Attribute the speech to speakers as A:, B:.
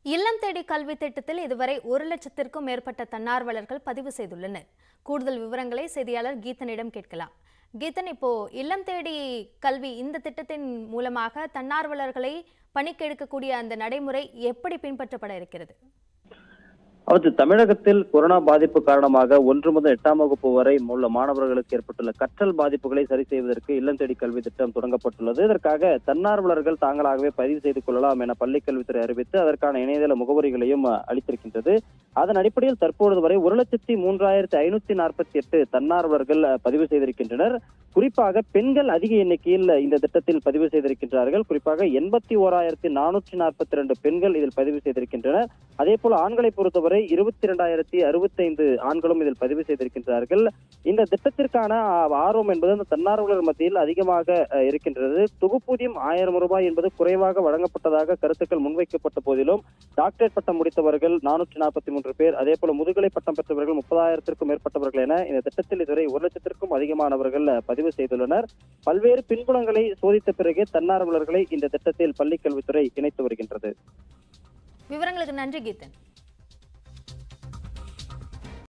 A: இல்லம் தேடி கல்வி திட்டத்தில் இதுவரை ஒரு லட்சத்திற்கும் மேற்பட்ட தன்னார்வலர்கள் பதிவு செய்துள்ளனர் கூடுதல் விவரங்களை செய்தியாளர் கீதனிடம் கேட்கலாம் கீதன் இப்போ இல்லம் தேடி கல்வி இந்த திட்டத்தின் மூலமாக தன்னார்வலர்களை பணிக்கு எடுக்கக்கூடிய அந்த நடைமுறை எப்படி பின்பற்றப்பட இருக்கிறது
B: அவற்று தமிழகத்தில் கொரோனா பாதிப்பு காரணமாக ஒன்று முதல் எட்டாம் வகுப்பு வரை உள்ள மாணவர்களுக்கு ஏற்பட்டுள்ள கற்றல் பாதிப்புகளை சரி செய்வதற்கு இல்லம் தேடி கல்வி திட்டம் தொடங்கப்பட்டுள்ளது இதற்காக தன்னார்வலர்கள் தாங்களாகவே பதிவு செய்து கொள்ளலாம் என பள்ளிக்கல்வித்துறை அறிவித்து அதற்கான இணையதள முகவரிகளையும் அளித்திருக்கின்றது அதன் அடிப்படையில் தற்பொழுது வரை ஒரு லட்சத்தி மூன்றாயிரத்தி ஐநூத்தி நாற்பத்தி எட்டு தன்னார்வலர்கள் பதிவு செய்திருக்கின்றனர் குறிப்பாக பெண்கள் அதிக எண்ணிக்கையில் இந்த திட்டத்தில் பதிவு செய்திருக்கின்றார்கள் குறிப்பாக எண்பத்தி ஓராயிரத்தி நானூற்றி நாற்பத்தி ரெண்டு பெண்கள் இதில் பதிவு செய்திருக்கின்றனர் அதே போல ஆண்களை பொறுத்தவரை இருபத்தி இரண்டாயிரத்தி அறுபத்தைந்து ஆண்களும் இதில் பதிவு செய்திருக்கின்றார்கள் இந்த திட்டத்திற்கான ஆ- ஆர்வம் என்பது அந்த தன்னார்வலர் மத்தியில் அதிகமாக அஹ், இருக்கின்றது தொகுப்பூதியம் ஆயிரம் ரூபாய் என்பது குறைவாக வழங்கப்பட்டதாக கருத்துக்கள் முன்வைக்கப்பட்ட போதிலும் டாக்டரேட் பட்டம் முடித்தவர்கள் நானூற்றி நாற்பத்தி மூன்று பேர் அதே போல முதுகலை பட்டம் பெற்றவர்கள் முப்பதாயிரத்திற்கும் மேற்பட்டவர்கள் என இந்த திட்டத்தில் இதுவரை ஒரு லட்சத்திற்கும் அதிகமானவர்கள் அஹ், பதிவு செய்துள்ளனர் பல்வேறு பின்புலங்களை சோதித்த பிறகு தன்னார்வலர்களை இந்த திட்டத்தில் பள்ளிக்கல்வித்துறை இணைத்து வருகின்றது
A: விவரங்களுக்கு நன்றி கீதன்